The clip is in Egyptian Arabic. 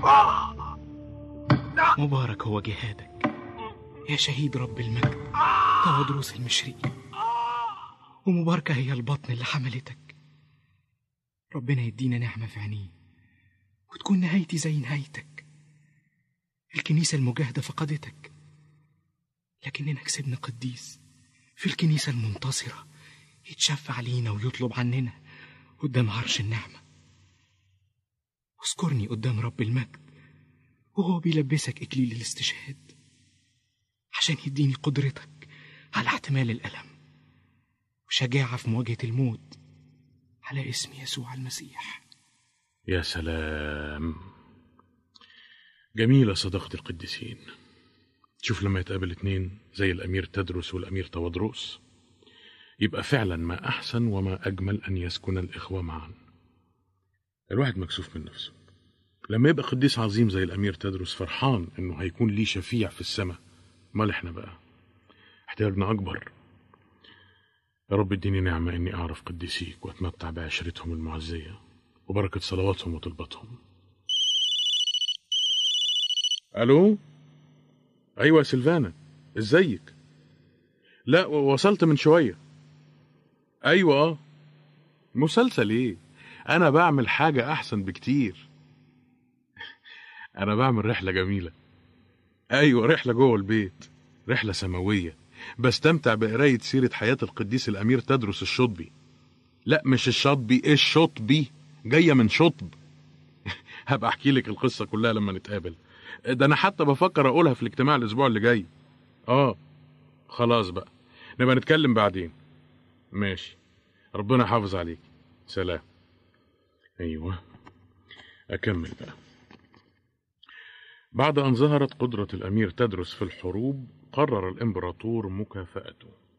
مبارك هو جهادك يا شهيد رب المجد تودروس المشرقي ومباركة هي البطن اللي حملتك ربنا يدينا نعمة في عينيه وتكون نهايتي زي نهايتك الكنيسة المجاهدة فقدتك لكننا كسبنا قديس في الكنيسة المنتصرة يتشفع علينا ويطلب عننا قدام عرش النعمة اذكرني قدام رب المجد وهو بيلبسك إكليل الاستشهاد عشان يديني قدرتك على احتمال الألم وشجاعة في مواجهة الموت على اسم يسوع المسيح يا سلام جميلة صداقة القديسين تشوف لما يتقابل اتنين زي الأمير تدرس والأمير تودروس يبقى فعلا ما أحسن وما أجمل أن يسكن الإخوة معا الواحد مكسوف من نفسه لما يبقى قديس عظيم زي الأمير تدرس فرحان إنه هيكون ليه شفيع في السماء مال إحنا بقى احتياجنا أكبر يا رب اديني نعمة إني أعرف قديسيك وأتمتع بعشرتهم المعزية وبركة صلواتهم وطلباتهم ألو أيوة يا سلفانا إزيك لا و- وصلت من شوية أيوة آه مسلسل إيه أنا بعمل حاجة أحسن بكتير أنا بعمل رحلة جميلة أيوة رحلة جوه البيت رحلة سماوية بستمتع بقراية سيرة حياة القديس الأمير تدرس الشطبي لا مش الشطبي الشطبي جاية من شطب هبقى أحكي لك القصة كلها لما نتقابل ده أنا حتى بفكر أقولها في الاجتماع الأسبوع اللي جاي آه خلاص بقى نبقى نتكلم بعدين ماشي ربنا يحافظ عليك سلام أيوه أكمل بقى بعد أن ظهرت قدرة الأمير تدرس في الحروب قرر الإمبراطور مكافأته